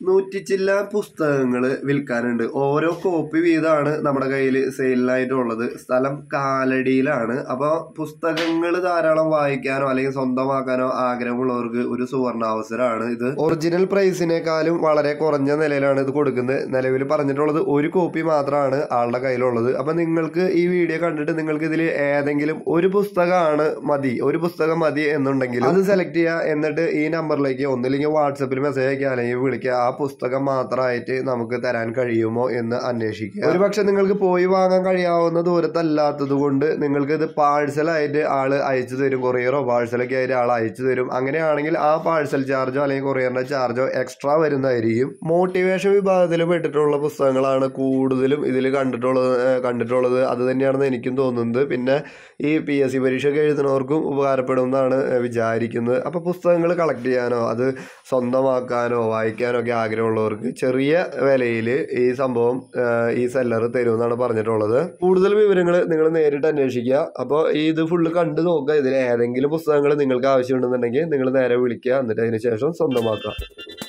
നൂറ്റിച്ചില്ല പുസ്തകങ്ങൾ വിൽക്കാനുണ്ട് ഓരോ കോപ്പി വീതമാണ് നമ്മുടെ കയ്യിൽ സെയിലിനായിട്ടുള്ളത് സ്ഥലം കാലടിയിലാണ് അപ്പോൾ പുസ്തകങ്ങൾ ധാരാളം വായിക്കാനോ അല്ലെങ്കിൽ സ്വന്തമാക്കാനോ ആഗ്രഹമുള്ളവർക്ക് ഒരു സുവർണാവസരമാണ് ഇത് ഒറിജിനൽ പ്രൈസിനേക്കാളും വളരെ കുറഞ്ഞ നിലയിലാണ് ഇത് കൊടുക്കുന്നത് നിലവിൽ പറഞ്ഞിട്ടുള്ളത് ഒരു കോപ്പി മാത്രമാണ് ആളുടെ കയ്യിലുള്ളത് അപ്പം നിങ്ങൾക്ക് ഈ വീഡിയോ കണ്ടിട്ട് നിങ്ങൾക്ക് ഇതിൽ ഏതെങ്കിലും ഒരു പുസ്തകമാണ് മതി ഒരു പുസ്തകം മതി എന്നുണ്ടെങ്കിൽ അത് സെലക്ട് ചെയ്യുക എന്നിട്ട് ഈ നമ്പറിലേക്ക് ഒന്നില്ലെങ്കിൽ വാട്സപ്പിൽ മെസ്സേജ് അയക്കുക അല്ലെങ്കിൽ വിളിക്കുക ആ പുസ്തകം മാത്രമായിട്ട് നമുക്ക് തരാൻ കഴിയുമോ എന്ന് അന്വേഷിക്കുക ഒരു പക്ഷെ നിങ്ങൾക്ക് പോയി വാങ്ങാൻ കഴിയാവുന്ന ദൂരത്തല്ലാത്തത് കൊണ്ട് നിങ്ങൾക്ക് ഇത് പാഴ്സലായിട്ട് ആള് അയച്ചു തരും കൊറിയറോ പാഴ്സലൊക്കെ ആയിട്ട് ആൾ അയച്ചു തരും അങ്ങനെയാണെങ്കിൽ ആ പാഴ്സൽ ചാർജോ അല്ലെങ്കിൽ കൊറിയറിന്റെ ചാർജോ എക്സ്ട്രാ വരുന്നതായിരിക്കും മോട്ടിവേഷൻ വിഭാഗത്തിൽ പെട്ടിട്ടുള്ള പുസ്തകങ്ങളാണ് കൂടുതലും ഇതിൽ കണ്ടിട്ടുള്ളത് ഏഹ് കണ്ടിട്ടുള്ളത് അത് തന്നെയാണെന്ന് എനിക്കും തോന്നുന്നത് പിന്നെ ഈ പി എസ് സി പരീക്ഷയൊക്കെ എഴുതുന്നവർക്കും ഉപകാരപ്പെടുമെന്നാണ് വിചാരിക്കുന്നത് അപ്പോൾ പുസ്തകങ്ങൾ കളക്ട് ചെയ്യാനോ അത് സ്വന്തമാക്കാനോ വായിക്കാനോ ഒക്കെ ആഗ്രഹമുള്ളവർക്ക് ചെറിയ വിലയിൽ ഈ സംഭവം ഏഹ് ഈ സെല്ലർ തരുമെന്നാണ് പറഞ്ഞിട്ടുള്ളത് കൂടുതൽ വിവരങ്ങൾ നിങ്ങൾ നേരിട്ട് അന്വേഷിക്കുക അപ്പോൾ ഇത് ഫുള്ള് കണ്ടു നോക്കുക ഇതിൽ ഏതെങ്കിലും പുസ്തകങ്ങൾ നിങ്ങൾക്ക് ആവശ്യമുണ്ടെന്നുണ്ടെങ്കിൽ നിങ്ങൾ നേരെ വിളിക്കുക എന്നിട്ട് അതിന് ശേഷം സ്വന്തമാക്കുക